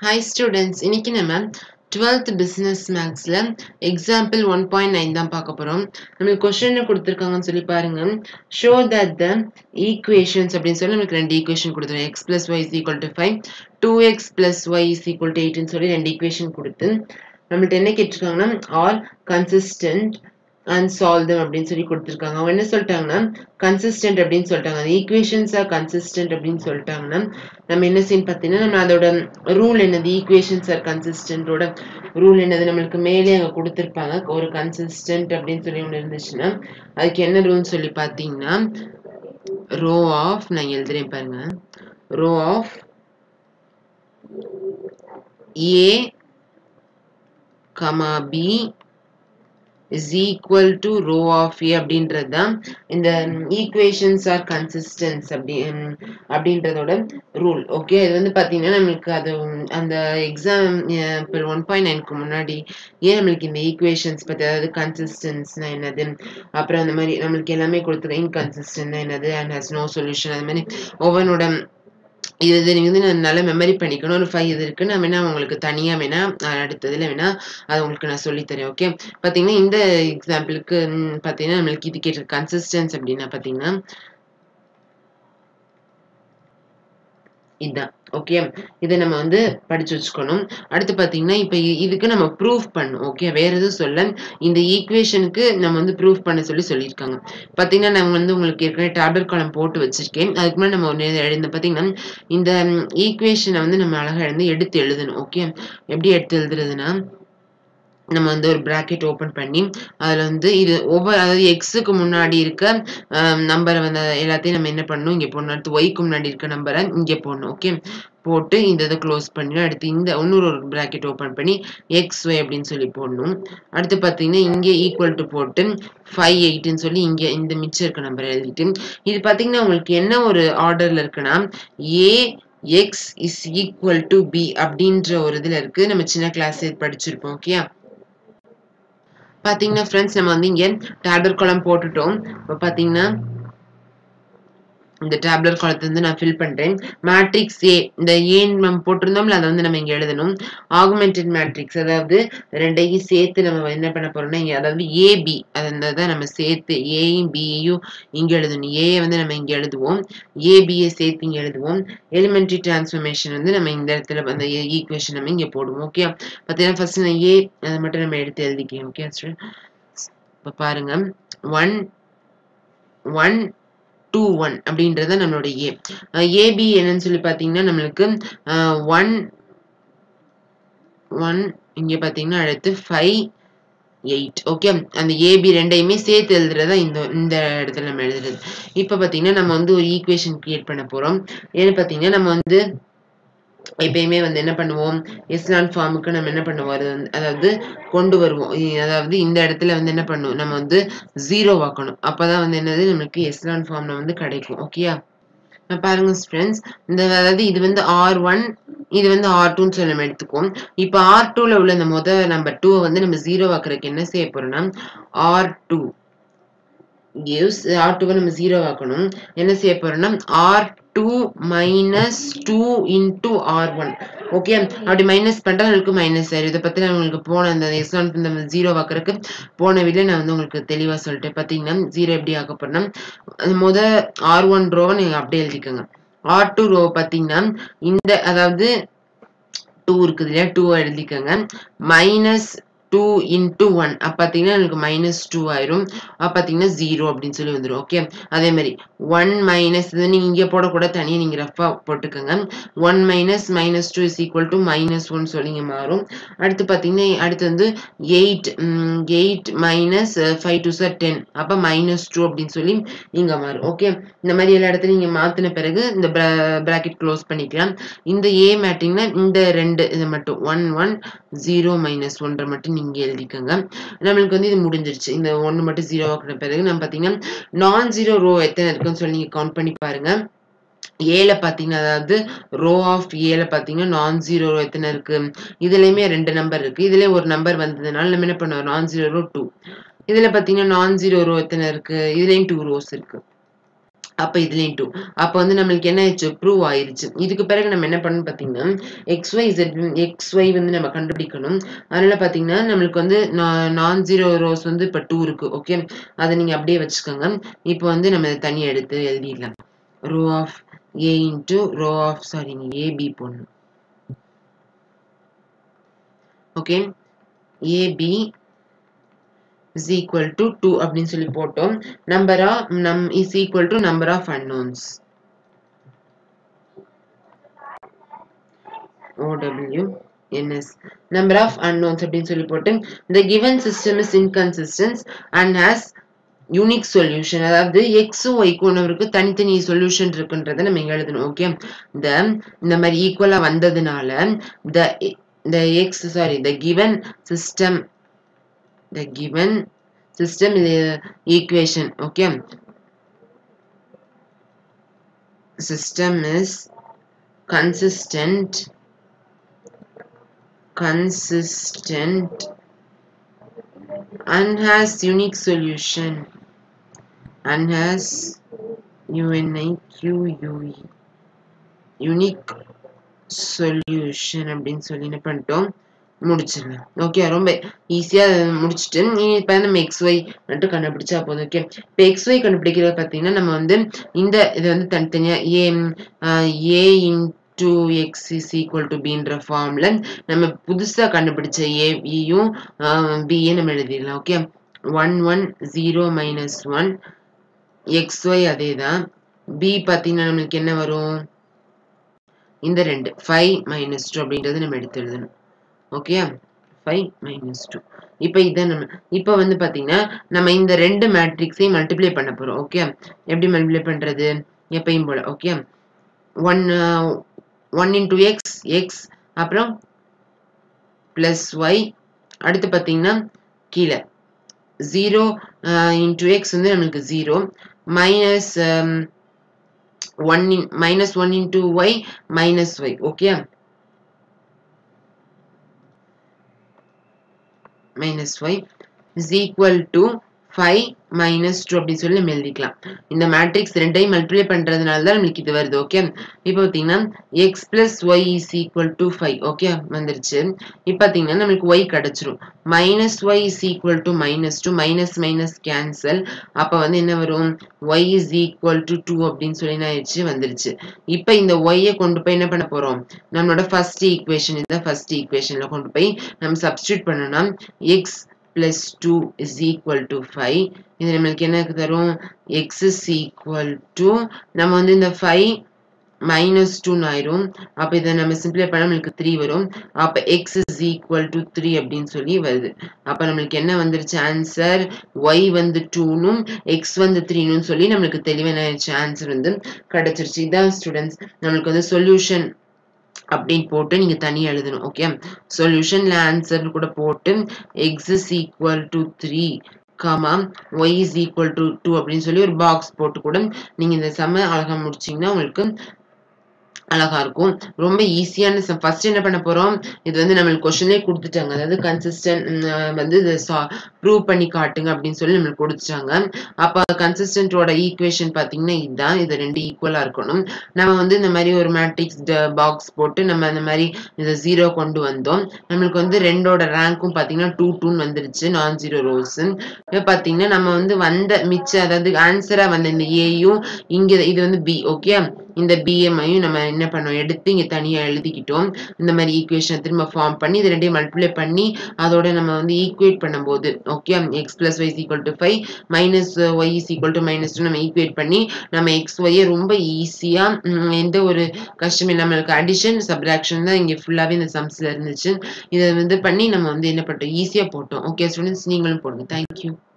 hi students இன்னைக்கு நம்ம twelfth business மேக்ஸில் எக்ஸாம்பிள் ஒன் பாயிண்ட் நைன் தான் பார்க்க போகிறோம் நம்மளுக்கு கொஸ்டின் கொடுத்துருக்காங்கன்னு சொல்லி பாருங்க ஷோ தட் த ஈக்குவேஷன்ஸ் அப்படின்னு சொல்லி நம்மளுக்கு ரெண்டு ஈக்குவேஷன் கொடுத்துருவோம் x plus y is equal to five two x plus y is equal to எயிட்னு சொல்லி ரெண்டு ஈக்குவேஷன் கொடுத்து நம்மள்ட்ட என்ன கேட்டிருக்காங்கன்னா all consistent and solve them அப்படின்னு சொல்லி கொடுத்துருக்காங்க அவங்க என்ன சொல்லிட்டாங்கன்னா கன்சிஸ்டன்ட் அப்படின்னு சொல்லிட்டாங்க அந்த ஈக்குவேஷன்ஸ் ஆர் கன்சிஸ்டன்ட் அப்படின்னு சொல்லிட்டாங்கன்னா நம்ம என்ன செய்யணும் பார்த்தீங்கன்னா நம்ம அதோட ரூல் என்னது ஈக்குவேஷன்ஸ் ஆர் கன்சிஸ்டன்டோட ரூல் என்னது நம்மளுக்கு மேலே அங்கே கொடுத்துருப்பாங்க ஒரு கன்சிஸ்டன்ட் அப்படின்னு சொல்லி ஒன்று இருந்துச்சுன்னா அதுக்கு என்ன ரூல்னு சொல்லி பார்த்தீங்கன்னா ரோ ஆஃப் நான் எழுதுறேன் பாருங்க row of A comma B is equal to row of A அப்படின்றது தான் இந்த ஈக்குவேஷன்ஸ் ஆர் கன்சிஸ்டன்ஸ் அப்படி அப்படின்றதோட ரூல் ஓகே இது வந்து பார்த்தீங்கன்னா நம்மளுக்கு அது அந்த எக்ஸாம் இப்போ ஒன் பாயிண்ட் நைனுக்கு முன்னாடி ஏன் நம்மளுக்கு இந்த ஈக்குவேஷன்ஸ் பற்றி அதாவது கன்சிஸ்டன்ஸ்னா என்னது அப்புறம் அந்த மாதிரி நம்மளுக்கு எல்லாமே கொடுத்துருக்க இன்கன்சிஸ்டன்ட்னா என்னது அண்ட் ஹஸ் நோ சொல்யூஷன் அது மாதிரி ஒவ்வொன்றோட இது இது நீங்கள் வந்து நான் நல்லா மெமரி பண்ணிக்கணும் ஒரு ஃபைவ் இது இருக்குது நான் வேணா உங்களுக்கு தனியாக வேணா அடுத்ததில் வேணா அது உங்களுக்கு நான் சொல்லித்தரேன் ஓகே பார்த்தீங்கன்னா இந்த எக்ஸாம்பிளுக்கு பார்த்தீங்கன்னா நம்மளுக்கு இது கேட்டு கன்சிஸ்டன்ஸ் அப்படின்னா பார்த்தீங்கன்னா இதுதான் ஓகே இதை நம்ம வந்து படிச்சு வச்சுக்கணும் அடுத்து பார்த்தீங்கன்னா இப்போ இதுக்கு நம்ம ப்ரூஃப் பண்ணும் ஓகே வேற எதுவும் சொல்ல இந்த ஈக்குவேஷனுக்கு நம்ம வந்து ப்ரூஃப் பண்ண சொல்லி சொல்லியிருக்காங்க பார்த்தீங்கன்னா நான் வந்து உங்களுக்கு ஏற்கனவே டேப்லெட் காலம் போட்டு வச்சிருக்கேன் அதுக்கு முன்னாடி நம்ம ஒன்று எழுந்த பார்த்தீங்கன்னா இந்த ஈக்குவேஷனை வந்து நம்ம அழகாக எழுந்து எடுத்து எழுதணும் ஓகே எப்படி எடுத்து எழுதுறதுன்னா நம்ம வந்து ஒரு ப்ராக்கெட் ஓப்பன் பண்ணி அதில் வந்து இது ஒவ்வொரு அதாவது எக்ஸுக்கு முன்னாடி இருக்க நம்பரை வந்து எல்லாத்தையும் நம்ம என்ன பண்ணணும் இங்கே போடணும் அடுத்து ஒய்க்கு முன்னாடி இருக்க நம்பரை இங்கே போடணும் ஓகே போட்டு இந்த இதை க்ளோஸ் பண்ணிடும் அடுத்து இந்த இன்னொரு ஒரு ப்ராக்கெட் ஓப்பன் பண்ணி எக்ஸ் ஒய் அப்படின்னு சொல்லி போடணும் அடுத்து பார்த்தீங்கன்னா இங்கே ஈக்குவல் டு போட்டு ஃபைவ் எயிட்னு சொல்லி இங்கே இந்த மிச்சம் இருக்க நம்பரை எழுதிட்டு இது பார்த்தீங்கன்னா உங்களுக்கு என்ன ஒரு ஆர்டரில் இருக்குன்னா A x is equal to B அப்படின்ற ஒரு இதில் இருக்குது நம்ம சின்ன கிளாஸ் படிச்சிருப்போம் ஓகே பார்த்தீங்கன்னா ஃப்ரெண்ட்ஸ் நம்ம வந்து இங்கே டேப்லெட் காலம் போட்டுட்டோம் இப்போ பார்த்தீங்கன்னா இந்த டேப்லெட் காலத்தை வந்து நான் ஃபில் பண்ணுறேன் மேட்ரிக்ஸ் ஏ இந்த ஏன் நம்ம போட்டிருந்தோம்ல அதை வந்து நம்ம இங்கே எழுதணும் ஆகுமெண்டட் மேட்ரிக்ஸ் அதாவது ரெண்டையும் சேர்த்து நம்ம என்ன பண்ண போறோம்னா இங்கே அதாவது ஏபி அதை தான் நம்ம சேர்த்து ஏயும் பியையும் இங்கே எழுதணும் ஏயை வந்து நம்ம இங்கே எழுதுவோம் ஏபியை சேர்த்து இங்கே எழுதுவோம் எலிமெண்ட்ரி டிரான்ஸ்ஃபர்மேஷன் வந்து நம்ம இந்த இடத்துல அந்த ஈக்குவேஷன் நம்ம இங்கே போடுவோம் ஓகே பார்த்தீங்கன்னா ஃபர்ஸ்ட் நான் ஏ அதை மட்டும் நம்ம எடுத்து எழுதிக்கலாம் ஓகே இப்போ பாருங்க ஒன் ஒன் டூ ஒன் அப்படின்றத நம்மளோட ஏ ஏபி என்னன்னு சொல்லி பார்த்தீங்கன்னா நம்மளுக்கு ஒன் ஒன் இங்கே பார்த்தீங்கன்னா அடுத்து ஃபைவ் எயிட் ஓகே அந்த ஏபி ரெண்டையுமே சேர்த்து எழுதுறதா இந்த இந்த இடத்துல நம்ம எழுதுறது இப்போ பார்த்தீங்கன்னா நம்ம வந்து ஒரு ஈக்குவேஷன் கிரியேட் பண்ண போகிறோம் ஏன்னு பார்த்தீங்கன்னா நம்ம வந்து எப்பயுமே வந்து என்ன பண்ணுவோம் எஸ்லான் ஃபார்முக்கு நம்ம என்ன பண்ணுவோம் அது வந்து அதாவது கொண்டு வருவோம் அதாவது இந்த இடத்துல வந்து என்ன பண்ணுவோம் நம்ம வந்து ஜீரோ ஆக்கணும் அப்போதான் வந்து என்னது நம்மளுக்கு எஸ்லான் ஃபார்ம்ல வந்து கிடைக்கும் ஓகேயா பாருங்க ஃப்ரெண்ட்ஸ் இந்த அதாவது இது வந்து ஆர் ஒன் இது வந்து ஆர் டூன்னு சொல்லி நம்ம எடுத்துக்குவோம் இப்போ ஆர் டூல உள்ள இந்த முதல் நம்பர் டூவை வந்து நம்ம ஜீரோ ஆக்குறதுக்கு என்ன செய்ய போறோம்னா ஆர் டூ கிவ்ஸ் ஆர் டூவை நம்ம ஜீரோ ஆக்கணும் என்ன செய்ய போறோம்னா R two minus two into R one okay அப்படி மைனஸ் பண்ணிட்டா உங்களுக்கு மைனஸ் ஆயிரும் இதை பற்றி நான் உங்களுக்கு போன அந்த எக்ஸாம் இந்த ஜீரோ ஆக்கிறதுக்கு போன வீடியோ நான் வந்து உங்களுக்கு தெளிவாக சொல்லிட்டேன் பார்த்தீங்கன்னா ஜீரோ எப்படி ஆக்க போறேன்னா முத ஆர் ஒன் ரோவை நீங்கள் அப்படியே எழுதிக்கோங்க ஆர் டூ ரோ பார்த்தீங்கன்னா இந்த அதாவது டூ இருக்குது இல்லையா டூவை எழுதிக்கோங்க மைனஸ் டூ இன்டூ ஒன் அப்போ பார்த்தீங்கன்னா எனக்கு மைனஸ் டூ ஆயிரும் அப்போ பார்த்தீங்கன்னா ஜீரோ அப்படின்னு சொல்லி வந்துடும் ஓகே அதே மாதிரி ஒன் மைனஸ் இது நீங்கள் இங்கே போடக்கூட தனியாக நீங்கள் ரஃபாக போட்டுக்கோங்க one minus minus two is equal to minus one சொல்லி இங்கே மாறும் அடுத்து பார்த்தீங்கன்னா அடுத்து வந்து eight eight minus five two sir ten அப்போ மைனஸ் டூ அப்படின்னு சொல்லி இங்கே மாறும் ஓகே இந்த மாதிரி எல்லா இடத்துலையும் நீங்கள் மாற்றின பிறகு இந்த ப்ராக்கெட் க்ளோஸ் பண்ணிக்கலாம் இந்த ஏ மேட்டிங்னா இந்த ரெண்டு இது மட்டும் ஒன் ஒன் ஜீரோ மைனஸ் ஒன்றை மட்டும் நீங்கள் எழுதிக்கோங்க நம்மளுக்கு வந்து இது முடிஞ்சிருச்சு இந்த ஒன்று மட்டும் ஜீரோ ஆக்கின பிறகு நம்ம பார்த்தீங்கன்னா நான் ஜீரோ ரோ எத்தனை இருக்குன்னு சொல்லி நீங்கள் கவுண்ட் பண்ணி பாருங்க ஏல பார்த்தீங்கன்னா அதாவது ரோ ஆஃப் ஏல பார்த்தீங்கன்னா நான் ஜீரோ ரோ எத்தனை இருக்கு இதுலயுமே ரெண்டு நம்பர் இருக்கு இதுல ஒரு நம்பர் வந்ததுனால நம்ம என்ன பண்ணுவோம் நான் ஜீரோ ரோ டூ இதுல பார்த்தீங்கன்னா நான் ஜீரோ ரோ எத்தனை இருக்கு இதுலயும் டூ ரோஸ் இருக்கு அப்ப இதுலயும் டூ அப்ப வந்து நம்மளுக்கு என்ன ஆயிடுச்சு ப்ரூவ் ஆயிருச்சு இதுக்கு பிறகு நம்ம என்ன பண்ணணும் பாத்தீங்கன்னா x y z x y வந்து நம்ம கண்டுபிடிக்கணும் அதனால பாத்தீங்கன்னா நம்மளுக்கு வந்து நான் ஜீரோ ரோஸ் வந்து இப்ப டூ இருக்கு ஓகே அதை நீங்க அப்படியே வச்சுக்கோங்க இப்போ வந்து நம்ம இதை தனியா எடுத்து எழுதிடலாம் row of A into row of சாரிங்க ஏபி போடணும் okay AB is equal to 2 அப்படின்னு சொல்லி போட்டோம் number of num is equal to number of unknowns OW NS number of unknowns அப்படின்னு சொல்லி போட்டு the given system is inconsistent and has unique solution அதாவது எக்ஸும் ஒய்க்கும் ஒன்றவருக்கு தனித்தனி சொல்யூஷன் இருக்குன்றதை நம்ம இங்க எழுதணும் ஓகே இந்த இந்த மாதிரி ஈக்குவலா வந்ததுனால the the x sorry the given system the given system is equation okay system is consistent consistent and has unique solution and has UNIQUE unique solution அப்படின்னு சொல்லி என்ன பண்ணிட்டோம் முடிச்சிடலாம் ஓகே ரொம்ப ஈஸியா முடிச்சுட்டு இப்போ நம்ம எக்ஸ் ஒய் மட்டும் கண்டுபிடிச்சா போதும் ஓகே இப்போ எக்ஸ் ஒய் கண்டுபிடிக்கிறது பார்த்தீங்கன்னா நம்ம வந்து இந்த இது வந்து தனித்தனியா A A into x is equal to பின்ற ஃபார்ம்ல நம்ம புதுசா கண்டுபிடிச்ச ஏயும் பிஏ நம்ம எழுதிடலாம் okay one one zero minus one x y அதே தான் பி பார்த்தீங்கன்னா நம்மளுக்கு என்ன வரும் இந்த ரெண்டு ஃபைவ் மைனஸ் டூ அப்படின்றது நம்ம எடுத்து எழுதணும் ஓகே ஃபைவ் மைனஸ் டூ இப்போ இதை நம்ம இப்போ வந்து பார்த்தீங்கன்னா நம்ம இந்த ரெண்டு மேட்ரிக்ஸையும் மல்டிப்ளை பண்ண போகிறோம் ஓகே எப்படி மல்டிப்ளை பண்ணுறது எப்பயும் போல okay one one into x x அப்புறம் ப்ளஸ் ஒய் அடுத்து பார்த்தீங்கன்னா கீழே ஜீரோ இன்டூ எக்ஸ் வந்து நம்மளுக்கு zero minus one in minus one into y minus y okay minus y is equal to 5 minus 2 அப்படின்னு சொல்லி நம்ம எழுதிக்கலாம் இந்த மேட்ரிக்ஸ் ரெண்டையும் மல்டிப்ளை பண்றதுனால தான் நம்மளுக்கு இது வருது ஓகே இப்போ பார்த்தீங்கன்னா x plus y is equal to five okay வந்துருச்சு இப்போ பார்த்தீங்கன்னா நம்மளுக்கு ஒய் கிடைச்சிரும் minus y is equal to minus two minus minus cancel அப்போ வந்து என்ன வரும் y is equal to two அப்படின்னு சொல்லி என்ன ஆயிடுச்சு வந்துருச்சு இப்போ இந்த ஒய்யை கொண்டு போய் என்ன பண்ண போறோம் நம்மளோட ஃபர்ஸ்ட் ஈக்குவேஷன் இதான் ஃபர்ஸ்ட் ஈக்குவேஷன்ல கொண்டு போய் நம்ம சப்ஸ்டியூட் பண்ணோம்னா x plus 2 is equal to 5 இது நம்மளுக்கு என்ன தரும் x is equal to நம்ம வந்து இந்த 5 மைனஸ் டூன்னு ஆயிரும் அப்ப இதை நம்ம சிம்பிளை பண்ண நம்மளுக்கு த்ரீ வரும் அப்ப x is equal to three அப்படின்னு சொல்லி வருது அப்ப நம்மளுக்கு என்ன வந்துருச்சு ஆன்சர் ஒய் வந்து டூனும் எக்ஸ் வந்து த்ரீனும் சொல்லி நம்மளுக்கு தெளிவான ஆன்சர் வந்து கிடைச்சிருச்சு இதான் ஸ்டூடெண்ட்ஸ் நம்மளுக்கு வந்து சொல்யூஷன் அப்படின்னு போட்டு நீங்க தனியா எழுதணும் ஓகே சொல்யூஷன்ல ஆன்சர் கூட போட்டு x is equal to three comma y is equal to two அப்படின்னு சொல்லி ஒரு பாக்ஸ் போட்டு கூட நீங்க இந்த செம்ம அழகா முடிச்சீங்கன்னா உங்களுக்கு அழகா இருக்கும் ரொம்ப ஈஸியான சம் ஃபர்ஸ்ட் என்ன பண்ண போறோம் இது வந்து நம்மளுக்கு கொஸ்டின்லேயே கொடுத்துட்டாங்க அதாவது கன்சிஸ்டன்ட் வந்து இதை ப்ரூவ் பண்ணி காட்டுங்க அப்படின்னு சொல்லி நம்மளுக்கு கொடுத்துட்டாங்க அப்ப கன்சிஸ்டன்டோட ஈக்குவேஷன் பாத்தீங்கன்னா இதுதான் இது ரெண்டு ஈக்குவலா இருக்கணும் நம்ம வந்து இந்த மாதிரி ஒரு மேட்ரிக்ஸ் பாக்ஸ் போட்டு நம்ம அந்த மாதிரி இதை ஜீரோ கொண்டு வந்தோம் நம்மளுக்கு வந்து ரெண்டோட ரேங்க்கும் பாத்தீங்கன்னா டூ டூன்னு வந்துருச்சு நான் ஜீரோ ரோஸ் இப்போ பாத்தீங்கன்னா நம்ம வந்து வந்த மிச்ச அதாவது ஆன்சரா வந்த இந்த ஏயும் இங்க இது வந்து பி ஓகே இந்த பிஎம்ஐயும் நம்ம என்ன பண்ணோம் எடுத்து இங்க தனியா எழுதிக்கிட்டோம் இந்த மாதிரி ஈக்குவேஷன் திரும்ப ஃபார்ம் பண்ணி இது ரெண்டையும் மல்டிப்ளை பண்ணி அதோட நம்ம வந்து ஈக்குவேட் பண்ணும்போது okay x plus y equal to five minus y is equal to minus two நம்ம ஈக்குவேட் பண்ணி நம்ம எக்ஸ் ஒய்யை ரொம்ப ஈஸியா எந்த ஒரு கஷ்டம் நம்மளுக்கு அடிஷன் சப்ராக்ஷன் தான் இங்க ஃபுல்லாவே இந்த சம்ஸ்ல இருந்துச்சு இதை வந்து பண்ணி நம்ம வந்து என்ன பண்ணிட்டோம் ஈஸியா போட்டோம் ஓகே ஸ்டூடெண்ட்ஸ் நீங்களும் போடுங்க தேங்க்யூ